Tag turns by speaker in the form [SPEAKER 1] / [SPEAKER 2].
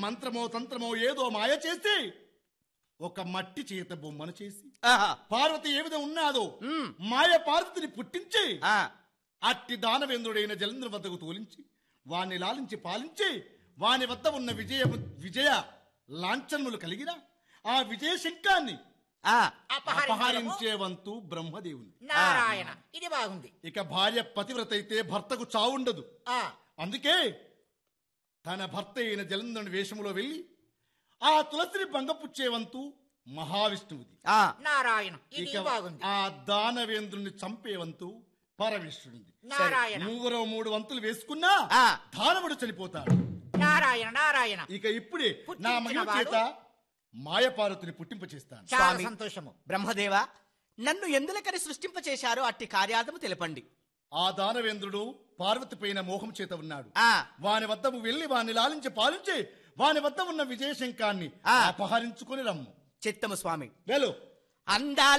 [SPEAKER 1] మంత్రమో తంత్రమో ఏదో మాయ చేసి ఒక మట్టి చేత బొమ్మను చేసి
[SPEAKER 2] ఆహా.
[SPEAKER 1] పార్వతి ఏ విధం ఉన్నాదో
[SPEAKER 2] మ్.
[SPEAKER 1] మాయ పార్వతిని పుట్టించి
[SPEAKER 2] ఆ.
[SPEAKER 1] అట్టి దానవేంద్రుడైన జలంధ్ర వద్దకు తోలించి వాణ్ణి లాలించి పాలించి వాని వద్ద ఉన్న విజయ విజయ లాంఛనములు కలిగిన ఆ విజయ శంఖాన్ని
[SPEAKER 2] ఆ.
[SPEAKER 3] అపహరించడము
[SPEAKER 1] అపహరించే వంతు బ్రహ్మదేవుని
[SPEAKER 3] నారాయణ ఇది బాగుంది
[SPEAKER 1] ఇక భార్య పతివ్రత అయితే భర్తకు చావుండదు
[SPEAKER 3] ఆ
[SPEAKER 1] అందుకే తన భర్త అయిన జలంధరుని వేషములో వెళ్ళి ఆ తులసిని భంగపుచ్చే వంతు మహావిష్ణువుది
[SPEAKER 2] ఆ.
[SPEAKER 3] నారాయణ ఇది
[SPEAKER 1] ఇక
[SPEAKER 3] బాగుంది
[SPEAKER 1] ఆ దానవేంద్రుని చంపే వంతు పరమేశ్వరునిది
[SPEAKER 3] నారాయణ
[SPEAKER 1] మూవరో మూడు వంతులు వేసుకున్నా
[SPEAKER 2] ఆ.
[SPEAKER 1] దానవుడు చనిపోతాడు
[SPEAKER 3] నారాయణ నారాయణ
[SPEAKER 1] ఇక ఇప్పుడే నా
[SPEAKER 3] పుట్టించిన
[SPEAKER 1] మహిమ
[SPEAKER 3] వాడు?
[SPEAKER 1] చేత మాయపార్వతిని పుట్టింపచేస్తాను
[SPEAKER 3] చాలా
[SPEAKER 2] స్వామి.
[SPEAKER 3] సంతోషము
[SPEAKER 2] బ్రహ్మదేవ నన్ను ఎందులకని సృష్టింపచేశారో అట్టి కార్యార్థము తెలపండి
[SPEAKER 1] ఆ దానవేంద్రుడు పార్వతి పైన మోహం చేత ఉన్నాడు
[SPEAKER 2] ఆ.
[SPEAKER 1] వాని వద్దకు వెళ్లి వాని లాలించి పాలించి వాని వద్ద ఉన్న విజయశంఖాన్ని
[SPEAKER 2] ఆ.
[SPEAKER 1] అపహరించుకొని రమ్ము
[SPEAKER 2] చిత్తము స్వామి
[SPEAKER 1] వెళ్ళు
[SPEAKER 2] అందాల